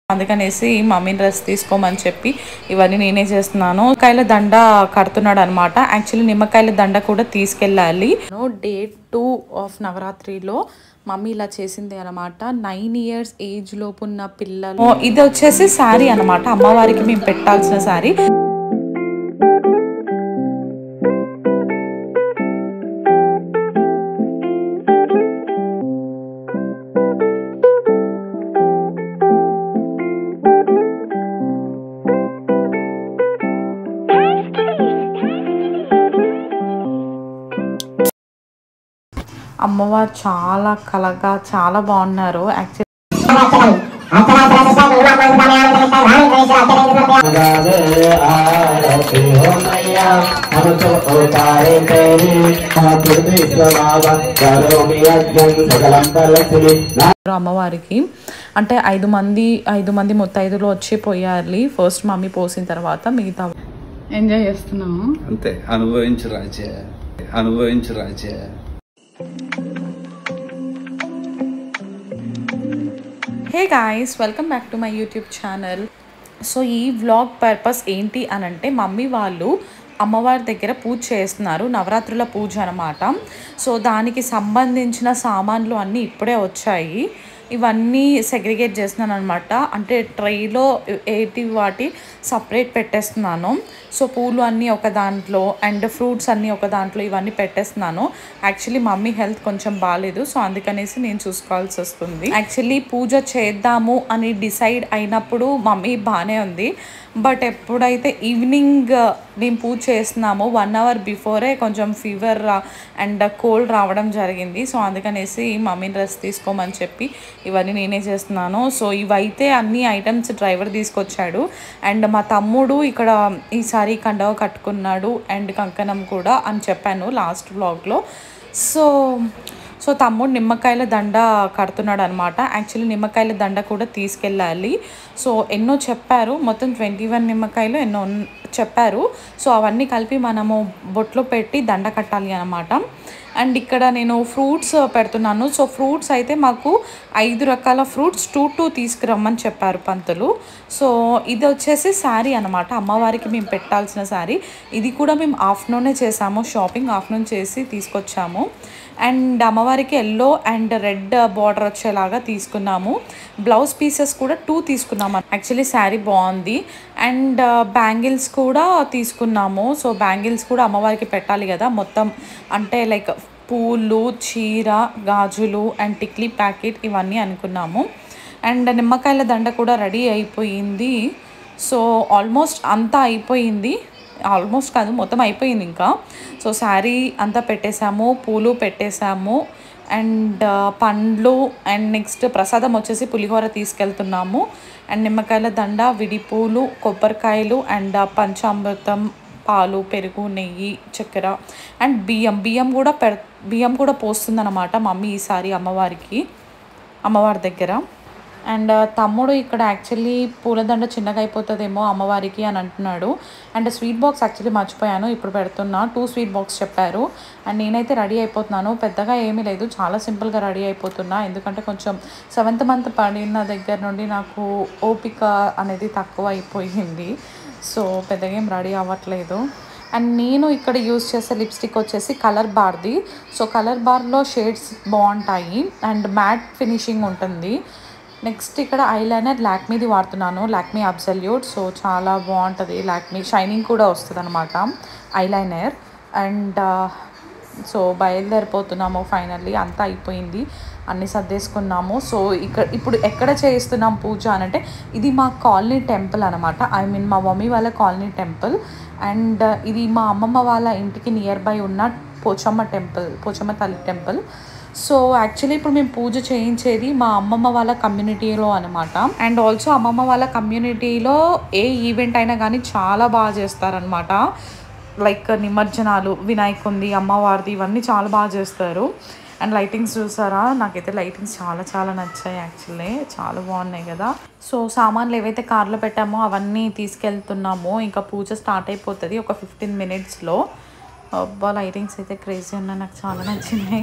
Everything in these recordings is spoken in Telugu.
అందుకనేసి మమ్మీని డ్రెస్ తీసుకోమని చెప్పి ఇవన్నీ నేనే చేస్తున్నాను నిమ్మకాయల దండ కడుతున్నాడు అనమాట యాక్చువల్లీ నిమ్మకాయల దండ కూడా తీసుకెళ్ళాలి డే టూ ఆఫ్ నవరాత్రిలో మమ్మీ ఇలా చేసింది అనమాట నైన్ ఇయర్స్ ఏజ్ లోపు ఉన్న పిల్లలు ఇది వచ్చేసి శారీ అనమాట అమ్మవారికి మేము పెట్టాల్సిన శారీ అమ్మవారు చాలా కలగా చాలా బాగున్నారు యాక్చువల్లీ आरती हो मैया हम तो उतारे तेरी आकृति स्वभाव करोमि यज्ञं सकलं फलश्री అమ్మవారికి అంటే ఐదు మంది ఐదు మంది ముత్తైదులు వచ్చి పోయాలి ఫస్ట్ మమ్మీ పోసిన తర్వాత మిగతా ఎంజాయ్ చేస్తున్నాము అంతే అనుభవించు రాజే అనుభవించు రాజే hey guys welcome back to my YouTube channel so ఈ వ్లాగ్ పర్పస్ ఏంటి అని అంటే మమ్మీ వాళ్ళు అమ్మవారి దగ్గర పూజ చేస్తున్నారు నవరాత్రుల పూజ అనమాట సో దానికి సంబంధించిన సామాన్లు అన్నీ ఇప్పుడే వచ్చాయి ఇవన్నీ సెగ్రిగేట్ చేస్తున్నాను అనమాట అంటే ట్రైలో ఏటి వాటి సపరేట్ పెట్టేస్తున్నాను సో పూలు అన్నీ ఒక దాంట్లో అండ్ ఫ్రూట్స్ అన్నీ ఒక దాంట్లో ఇవన్నీ పెట్టేస్తున్నాను యాక్చువల్లీ మమ్మీ హెల్త్ కొంచెం బాగాలేదు సో అందుకనేసి నేను చూసుకోవాల్సి వస్తుంది యాక్చువల్లీ పూజ చేద్దాము అని డిసైడ్ అయినప్పుడు మమ్మీ బాగానే ఉంది బట్ ఎప్పుడైతే ఈవినింగ్ మేము పూజ చేస్తున్నామో వన్ అవర్ బిఫోరే కొంచెం ఫీవర్ అండ్ కోల్డ్ రావడం జరిగింది సో అందుకనేసి మమ్మీ డ్రెస్ తీసుకోమని చెప్పి ఇవన్నీ నేనే చేస్తున్నాను సో ఇవైతే అన్ని ఐటమ్స్ డ్రైవర్ తీసుకొచ్చాడు అండ్ మా తమ్ముడు ఇక్కడ ఈసారి కండవ కట్టుకున్నాడు అండ్ కంకణం కూడా అని చెప్పాను లాస్ట్ వ్లాగ్లో సో సో తమ్ముడు నిమ్మకాయల దండ కడుతున్నాడు అనమాట యాక్చువల్లీ నిమ్మకాయల దండ కూడా తీసుకెళ్ళాలి సో ఎన్నో చెప్పారు మొత్తం ట్వంటీ వన్ నిమ్మకాయలు ఎన్నో ఉన్- చెప్పారు సో అవన్నీ కలిపి మనము బొట్లో పెట్టి దండ కట్టాలి అనమాట అండ్ ఇక్కడ నేను ఫ్రూట్స్ పెడుతున్నాను సో ఫ్రూట్స్ అయితే మాకు ఐదు రకాల ఫ్రూట్స్ టూ టూ తీసుకురమ్మని చెప్పారు పంతులు సో ఇది వచ్చేసి శారీ అనమాట అమ్మవారికి మేము పెట్టాల్సిన శారీ ఇది కూడా మేము ఆఫ్టర్నూనే చేసాము షాపింగ్ ఆఫ్టర్నూన్ చేసి తీసుకొచ్చాము అండ్ అమ్మవారికి ఎల్లో అండ్ రెడ్ బార్డర్ వచ్చేలాగా తీసుకున్నాము బ్లౌజ్ పీసెస్ కూడా టూ తీసుకున్నాము యాక్చువల్లీ శారీ బాగుంది అండ్ బ్యాంగిల్స్ కూడా తీసుకున్నాము సో బ్యాంగిల్స్ కూడా అమ్మవారికి పెట్టాలి కదా మొత్తం అంటే లైక్ పూలు చీర గాజులు అండ్ టిక్లీ ప్యాకెట్ ఇవన్నీ అనుకున్నాము అండ్ నిమ్మకాయల దండ కూడా రెడీ అయిపోయింది సో ఆల్మోస్ట్ అంతా అయిపోయింది ఆల్మోస్ట్ కాదు మొత్తం అయిపోయింది ఇంకా సో శారీ అంతా పెట్టేశాము పూలు పెట్టేశాము అండ్ పండ్లు అండ్ నెక్స్ట్ ప్రసాదం వచ్చేసి పులిహోర తీసుకెళ్తున్నాము అండ్ నిమ్మకాయల దండ విడి పూలు కొబ్బరికాయలు అండ్ పంచామృతం పాలు పెరుగు నెయ్యి చక్కెర అండ్ బియ్యం బియ్యం కూడా పె బియ్యం కూడా పోస్తుందన్నమాట మమ్మీ ఈసారి అమ్మవారికి అమ్మవారి దగ్గర అండ్ తమ్ముడు ఇక్కడ యాక్చువల్లీ పూలదండ చిన్నగా అయిపోతుందేమో అమ్మవారికి అని అంటున్నాడు అండ్ స్వీట్ బాక్స్ యాక్చువల్లీ మర్చిపోయాను ఇప్పుడు పెడుతున్నా టూ స్వీట్ బాక్స్ చెప్పారు అండ్ నేనైతే రెడీ అయిపోతున్నాను పెద్దగా ఏమీ లేదు చాలా సింపుల్గా రెడీ అయిపోతున్నా ఎందుకంటే కొంచెం సెవెంత్ మంత్ పడిన దగ్గర నుండి నాకు ఓపిక అనేది తక్కువ అయిపోయింది సో పెద్దగా ఏం రెడీ అవ్వట్లేదు అండ్ నేను ఇక్కడ యూస్ చేసే లిప్స్టిక్ వచ్చేసి కలర్ బార్ది సో కలర్ బార్లో షేడ్స్ బాగుంటాయి అండ్ మ్యాట్ ఫినిషింగ్ ఉంటుంది నెక్స్ట్ ఇక్కడ ఐలైనర్ లాక్మీది వాడుతున్నాను లాక్మీ అబ్సల్యూట్ సో చాలా బాగుంటుంది లాక్మీ షైనింగ్ కూడా వస్తుంది అనమాట ఐలైనర్ అండ్ సో బయలుదేరిపోతున్నాము ఫైనల్లీ అంతా అయిపోయింది అన్నీ సర్దేసుకున్నాము సో ఇక్కడ ఇప్పుడు ఎక్కడ చేయిస్తున్నాం పూజ అని అంటే ఇది మా కాలనీ టెంపుల్ అనమాట ఐ మీన్ మా మమ్మీ వాళ్ళ కాలనీ టెంపుల్ అండ్ ఇది మా అమ్మమ్మ వాళ్ళ ఇంటికి నియర్ బై ఉన్న పోచమ్మ టెంపుల్ పోచమ్మ తల్లి టెంపుల్ సో యాక్చువల్లీ ఇప్పుడు మేము పూజ చేయించేది మా అమ్మమ్మ వాళ్ళ కమ్యూనిటీలో అనమాట అండ్ ఆల్సో అమ్మమ్మ వాళ్ళ కమ్యూనిటీలో ఏ ఈవెంట్ అయినా కానీ చాలా బాగా చేస్తారనమాట లైక్ నిమజ్జనాలు వినాయకుంది అమ్మవారిది ఇవన్నీ చాలా బాగా చేస్తారు అండ్ లైటింగ్స్ చూసారా నాకైతే లైటింగ్స్ చాలా చాలా నచ్చాయి యాక్చువల్లీ చాలా బాగున్నాయి కదా సో సామాన్లు ఏవైతే కార్లో పెట్టామో అవన్నీ తీసుకెళ్తున్నామో ఇంకా పూజ స్టార్ట్ అయిపోతుంది ఒక ఫిఫ్టీన్ మినిట్స్లో అబ్బా లైటింగ్స్ అయితే క్రేజీ ఉన్నాయి నాకు చాలా నచ్చినాయి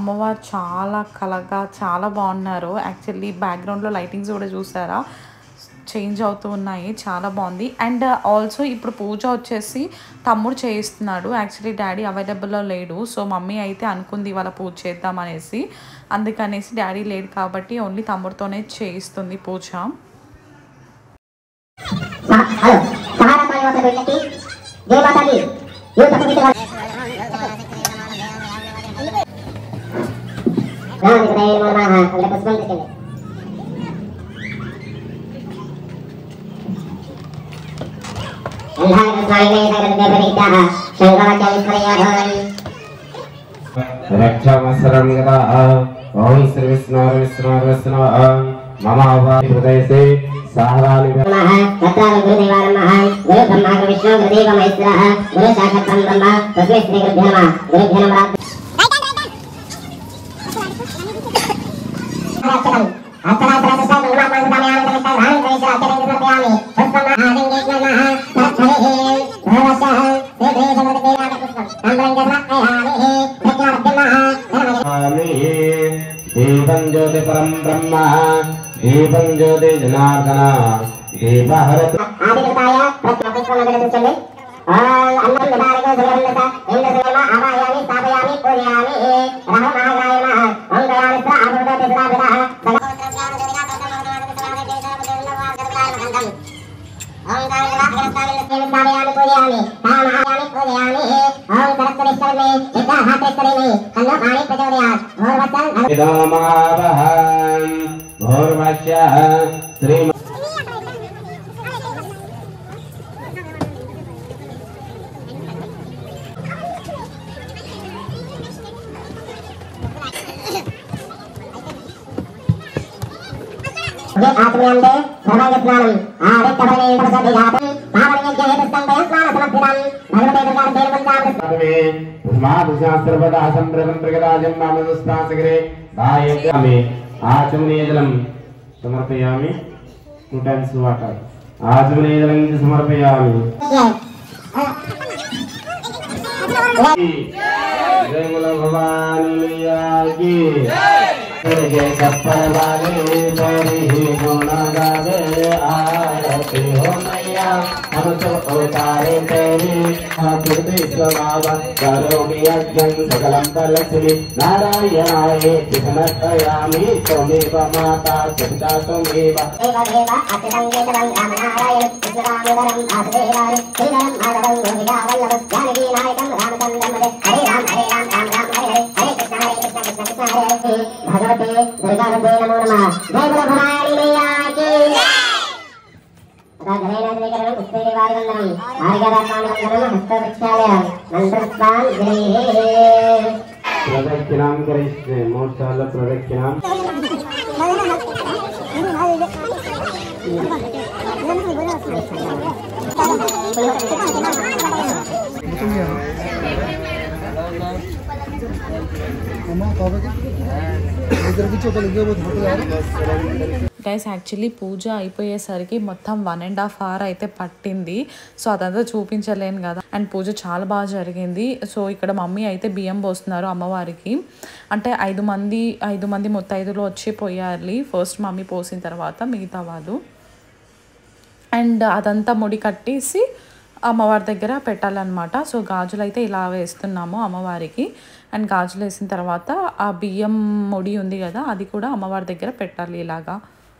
అమ్మవారు చాలా కలగా చాలా బాగున్నారు యాక్చువల్లీ బ్యాక్గ్రౌండ్లో లైటింగ్స్ కూడా చూసారా చేంజ్ అవుతూ ఉన్నాయి చాలా బాగుంది అండ్ ఆల్సో ఇప్పుడు పూజ వచ్చేసి తమ్ముడు చేయిస్తున్నాడు యాక్చువల్లీ డాడీ అవైలబుల్లో లేడు సో మమ్మీ అయితే అనుకుంది ఇవాళ పూజ చేద్దాం అనేసి అందుకనేసి డాడీ లేడు కాబట్టి ఓన్లీ తమ్ముడితోనే చేయిస్తుంది పూజ హలో సహారా పాలి మాత్రం వెళ్ళి జయ మాతాజీ యూ తప్పకుండా రామ కృపయ నమః ఇక్కడ పుష్పం తెచ్చండి ఎల్హాయ స్వామినే సకల దేవరీతాః శంకరాచార్య रक्षावसरं गता ॐ श्री विष्णु विष्णु विष्णु मम हृदयसे सहरानि नमः तत्राणि गुरुदेवा नमः गुरु ब्रह्मा गुरु विष्णु गुरुदेव महेश्वरः गुरु साक्षात् परं ब्रह्म तस्मै श्री गुरुभ्यो नमः गुरुभ्यो नमः दीपं ज्योति परं ब्रह्म दीपं ज्योति जनार्दन दीपहरतु ఆదికృతాయ ప్రత్యపుష్పమగలతుచండి అన్నం నిదారక సుగంధత ఇంద్ర సుగమ ఆవాయామి స్థాపయామి పూజయామి రహమాగాయ నమః ఓం దయామి స్ర ఆభృత తిసరాభిరః ఓం స్థాపయామి పూజయామి తామహాయామి పూజయామి ఓం సరస్వతీశ్వరమే యజ్ఞాహాతేశ్వరిణి కన్నో పాణి ప్రచోదయాత్ భోర్వత్సల్ इदममावहं भोर्वश्य श्री ये आत्म्यन्ते सर्वज्ञानम् आदित्यफले प्रसदिघातम् पावनयज्ञहेतुस्तम्भय स्नानसमर्पितम् भगवते दुर्गादेवपञ्चामृत स्मादशास्त्रपदाः सम्प्रगम् मामदस्तासगरे सायग्रामे आचमनीयजलं समर्पयामि टु टैम्स् वाटर् आचमनीयजलं च समर्पयामि जय बोलो भवानी मैया की जय कप्पर वाले बड़ी गुण गावे आरती हो मैया हम तो उतारे तेरी पृथ्वी स्वभाव करोमि यज्ञं सकलं फलश्री नारायणाय समर्पयामि त्वमेव माता सविता त्वमेव देवदेव अतिरङ्गेतरं रामनारायण कृष्णरामवरं वासुदेवाय श्रीधरं माधवं गोपिकावल्लभं जानकीनायकं रामचन्द्रं हरे हरे राम हरे राम राम राम हरे हरे हरे कृष्ण हरे कृष्ण कृष्ण कृष्ण हरे हरे भगवते दुर्गावते नमो नमः जय बोलो भवानी मैया की तथा घरेण स्वीकरणं पुष्पैरिवारिवन्दनम् आर्यदात्मानवन्दनं हस्तवृक्षालयं मन्त्रस्वान् गृहे प्रदक्षिणां करिष्ये मोक्षाल प्रदक्षिणां గైస్ యాక్చువల్లీ పూజ అయిపోయేసరికి మొత్తం వన్ అండ్ హాఫ్ అవర్ అయితే పట్టింది సో అదంతా చూపించలేను కదా అండ్ పూజ చాలా బాగా జరిగింది సో ఇక్కడ మమ్మీ అయితే బియ్యం పోస్తున్నారు అమ్మవారికి అంటే ఐదు మంది ఐదు మంది ముత్తైదులు వచ్చి పోయాలి ఫస్ట్ మమ్మీ పోసిన తర్వాత మిగతా వాళ్ళు అండ్ అదంతా ముడి కట్టేసి అమ్మవారి దగ్గర పెట్టాలన్నమాట సో గాజులు అయితే ఇలా వేస్తున్నాము అమ్మవారికి అండ్ గాజులు వేసిన తర్వాత ఆ బియ్యం ముడి ఉంది కదా అది కూడా అమ్మవారి దగ్గర పెట్టాలి ఇలాగా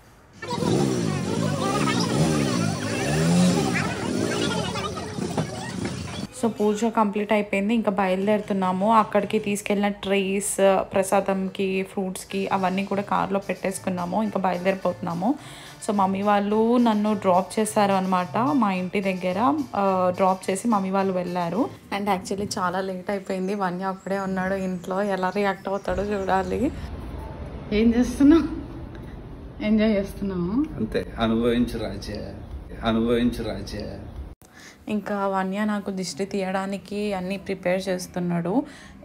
సో పూజ కంప్లీట్ అయిపోయింది ఇంకా బయలుదేరుతున్నాము అక్కడికి తీసుకెళ్ళిన ట్రేస్ ప్రసాదంకి ఫ్రూట్స్కి అవన్నీ కూడా కార్లో పెట్టేసుకున్నాము ఇంకా బయలుదేరిపోతున్నాము సో మమ్మీ వాళ్ళు నన్ను డ్రాప్ చేశారు అనమాట మా ఇంటి దగ్గర డ్రాప్ చేసి మమ్మీ వాళ్ళు వెళ్ళారు అండ్ యాక్చువల్లీ చాలా లేట్ అయిపోయింది వన్య అక్కడే ఉన్నాడు ఇంట్లో ఎలా రియాక్ట్ అవుతాడో చూడాలి ఏం చేస్తున్నావు ఎంజాయ్ చేస్తున్నావు అంతే అనుభవించు రాజే అనుభవించు రాజే ఇంకా వన్య నాకు దిష్టి తీయడానికి అన్నీ ప్రిపేర్ చేస్తున్నాడు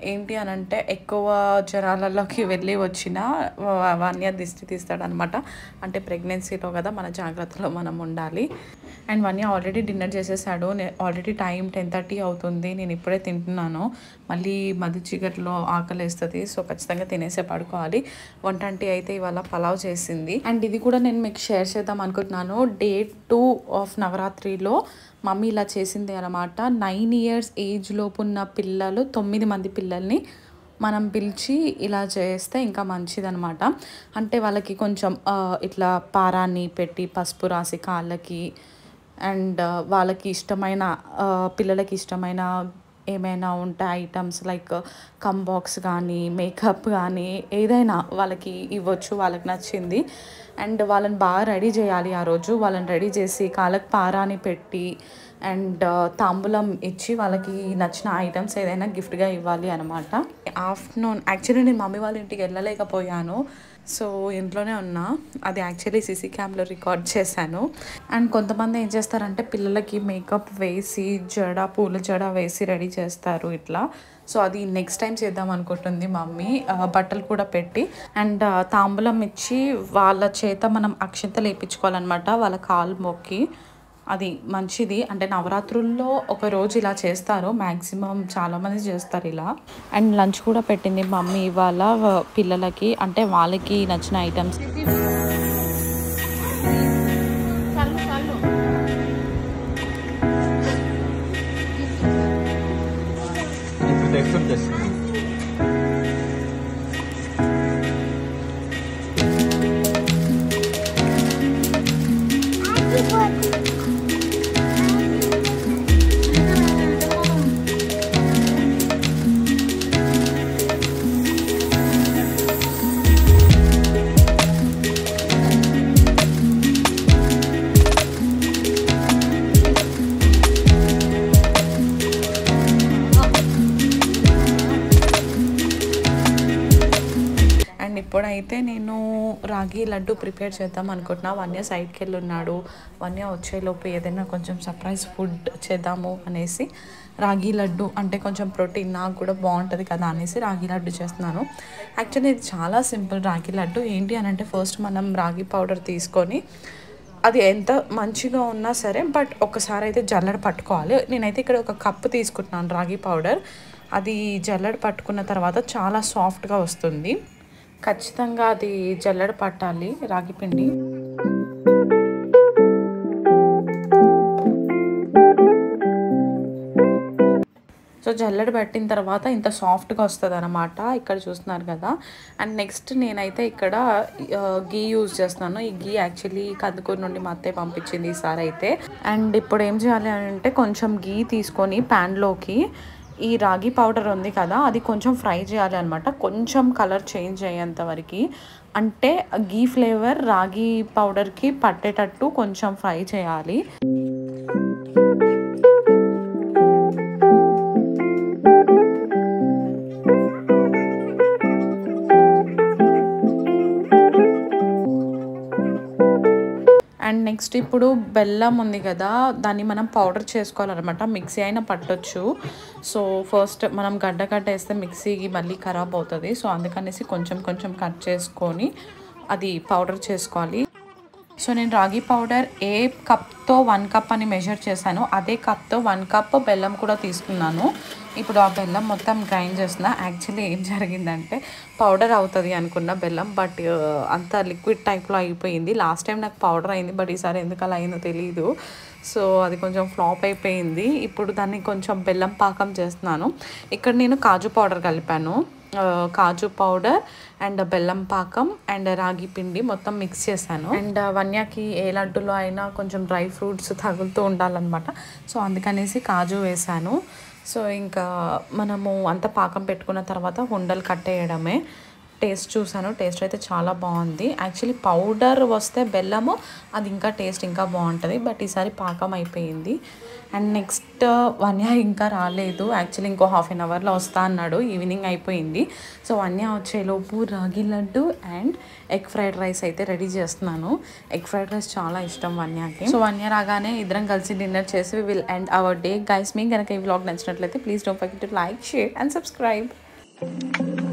ఏంటి అని అంటే ఎక్కువ జ్వరాలలోకి వెళ్ళి వచ్చిన వ- వన్య దిష్టి తీస్తాడనమాట అంటే ప్రెగ్నెన్సీలో కదా మన జాగ్రత్తలో మనం ఉండాలి అండ్ వన్య ఆల్రెడీ డిన్నర్ చేసేసాడు ఆల్రెడీ టైం టెన్ థర్టీ అవుతుంది నేను ఇప్పుడే తింటున్నాను మళ్ళీ మధ్య చీకట్లో ఆకలి వేస్తుంది సో ఖచ్చితంగా తినేసే పడుకోవాలి వన్ ట్వంటీ అయితే ఇవాళ పలావ్ చేసింది అండ్ ఇది కూడా నేను మీకు షేర్ చేద్దాం అనుకుంటున్నాను డే టూ ఆఫ్ నవరాత్రిలో మమ్మీ ఇలా చేసింది అనమాట నైన్ ఇయర్స్ ఏజ్ లోపు ఉన్న పిల్లలు తొమ్మిది మంది పిల్లల్ని మనం పిలిచి ఇలా చేస్తే ఇంకా మంచిదనమాట అంటే వాళ్ళకి కొంచెం ఆ, ఇట్లా పారాన్ని పెట్టి పసుపు రాసి కాళ్ళకి అండ్ వాళ్ళకి ఇష్టమైన ఆ, పిల్లలకి ఇష్టమైన ఏమైనా ఉంటే ఐటమ్స్ లైక్ కమ్ బాక్స్ కానీ మేకప్ కానీ ఏదైనా వాళ్ళకి ఇవ్వచ్చు వాళ్ళకి నచ్చింది అండ్ వాళ్ళని బాగా రెడీ చేయాలి ఆ రోజు వాళ్ళని రెడీ చేసి కాళ్ళకి పారాని పెట్టి అండ్ తాంబూలం ఇచ్చి వాళ్ళకి నచ్చిన ఐటమ్స్ ఏదైనా గిఫ్ట్గా ఇవ్వాలి అనమాట ఆఫ్టర్నూన్ యాక్చువల్లీ నేను మమ్మీ వాళ్ళ ఇంటికి వెళ్ళలేకపోయాను సో ఇంట్లోనే ఉన్నా అది యాక్చువల్లీ సీసీ క్యామ్లో రికార్డ్ చేశాను అండ్ కొంతమంది ఏం చేస్తారంటే పిల్లలకి మేకప్ వేసి జడ పూల జడ వేసి రెడీ చేస్తారు ఇట్లా సో అది నెక్స్ట్ టైం చేద్దాం అనుకుంటుంది మమ్మీ ఆ, బట్టలు కూడా పెట్టి అండ్ ఆ, తాంబూలం ఇచ్చి వాళ్ళ చేత మనం అక్షంతలు వేయించుకోవాలన్నమాట వాళ్ళ కాలు మొక్కి అది మంచిది అంటే నవరాత్రుల్లో ఒక రోజు ఇలా చేస్తారు మ్యాక్సిమం చాలామంది చేస్తారు ఇలా అండ్ లంచ్ కూడా పెట్టింది మమ్మీ ఇవాళ వ- పిల్లలకి అంటే వాళ్ళకి నచ్చిన ఐటమ్స్ ఇప్పుడు ఎక్సెప్ట్ చేస్తున్నాను అండ్ ఇప్పుడైతే నేను రాగి లడ్డు ప్రిపేర్ చేద్దాం అనుకుంటున్నా వన్య సైడ్కి వెళ్ళి ఉన్నాడు వన్య వచ్చేలోపు ఏదైనా కొంచెం సర్ప్రైజ్ ఫుడ్ చేద్దాము అనేసి రాగి లడ్డు అంటే కొంచెం ప్రోటీన్ నాకు కూడా బాగుంటుంది కదా అనేసి రాగి లడ్డు చేస్తున్నాను యాక్చువల్లీ ఇది చాలా సింపుల్ రాగి లడ్డు ఏంటి అని అంటే ఫస్ట్ మనం రాగి పౌడర్ తీసుకొని అది ఎంత మంచిగా ఉన్నా సరే బట్ ఒకసారి అయితే జల్లెడ పట్టుకోవాలి నేనైతే ఇక్కడ ఒక కప్పు తీసుకుంటున్నాను రాగి పౌడర్ అది జల్లెడ పట్టుకున్న తర్వాత చాలా సాఫ్ట్గా వస్తుంది ఖచ్చితంగా అది జల్లెడ పట్టాలి రాగి పిండి సో జల్లెడ పెట్టిన తర్వాత ఇంత సాఫ్ట్గా వస్తుంది అనమాట ఇక్కడ చూస్తున్నారు కదా అండ్ నెక్స్ట్ నేనైతే ఇక్కడ ఆ, గీ యూజ్ చేస్తున్నాను ఈ గీ యాక్చువల్లీ కందుకూరు నుండి మా అత్తయ్య పంపించింది ఈసారి అయితే అండ్ ఇప్పుడు ఏం చేయాలి అని అంటే కొంచెం గీ తీసుకొని ప్యాన్లోకి ఈ రాగి పౌడర్ ఉంది కదా అది కొంచెం ఫ్రై చేయాలి అనమాట కొంచెం కలర్ చేంజ్ అయ్యేంత వరకు అంటే గీ ఫ్లేవర్ రాగి పౌడర్కి పట్టేటట్టు కొంచెం ఫ్రై చేయాలి అండ్ నెక్స్ట్ ఇప్పుడు బెల్లం ఉంది కదా దాన్ని మనం పౌడర్ చేసుకోవాలన్నమాట మిక్సీ అయినా పట్టొచ్చు సో ఫస్ట్ మనం గడ్డ గడ్డ వేస్తే మిక్సీకి మళ్ళీ ఖరాబ్ అవుతుంది సో అందుకనేసి కొంచెం కొంచెం కట్ చేసుకొని అది పౌడర్ చేసుకోవాలి సో నేను రాగి పౌడర్ ఏ కప్తో వన్ కప్ అని మెజర్ చేశాను అదే కప్తో వన్ కప్ బెల్లం కూడా తీసుకున్నాను ఇప్పుడు ఆ బెల్లం మొత్తం గ్రైండ్ చేస్తున్నా యాక్చువల్లీ ఏం జరిగిందంటే పౌడర్ అవుతుంది అనుకున్న బెల్లం బట్ అంత లిక్విడ్ టైప్లో అయిపోయింది లాస్ట్ టైం నాకు పౌడర్ అయింది బట్ ఈసారి ఎందుకు అలా అయిందో తెలియదు సో అది కొంచెం ఫ్లాప్ అయిపోయింది ఇప్పుడు దాన్ని కొంచెం బెల్లం పాకం చేస్తున్నాను ఇక్కడ నేను కాజు పౌడర్ కలిపాను ఆ, కాజు పౌడర్ అండ్ బెల్లం పాకం అండ్ రాగి పిండి మొత్తం మిక్స్ చేశాను అండ్ వన్యాకి ఏ లడ్డులో అయినా కొంచెం డ్రై ఫ్రూట్స్ తగులుతూ ఉండాలన్నమాట సో అందుకనేసి కాజు వేసాను సో ఇంకా మనము అంత పాకం పెట్టుకున్న తర్వాత ఉండలు కట్టేయడమే టేస్ట్ చూసాను టేస్ట్ అయితే చాలా బాగుంది యాక్చువల్లీ పౌడర్ వస్తే బెల్లము అది ఇంకా టేస్ట్ ఇంకా బాగుంటుంది బట్ ఈసారి పాకం అయిపోయింది అండ్ నెక్స్ట్ వన్యా ఇంకా రాలేదు యాక్చువల్లీ ఇంకో హాఫ్ అన్ అవర్లో వస్తా అన్నాడు ఈవినింగ్ అయిపోయింది సో వన్యా వచ్చేలోపు రాగి లడ్డు అండ్ ఎగ్ ఫ్రైడ్ రైస్ అయితే రెడీ చేస్తున్నాను ఎగ్ ఫ్రైడ్ రైస్ చాలా ఇష్టం వన్యాకి సో వన్యా రాగానే ఇద్దరం కలిసి డిన్నర్ చేసి will end our day guys మీకు కనుక ఈ వ్లాగ్ నచ్చినట్లయితే please don't forget to like share and subscribe Thank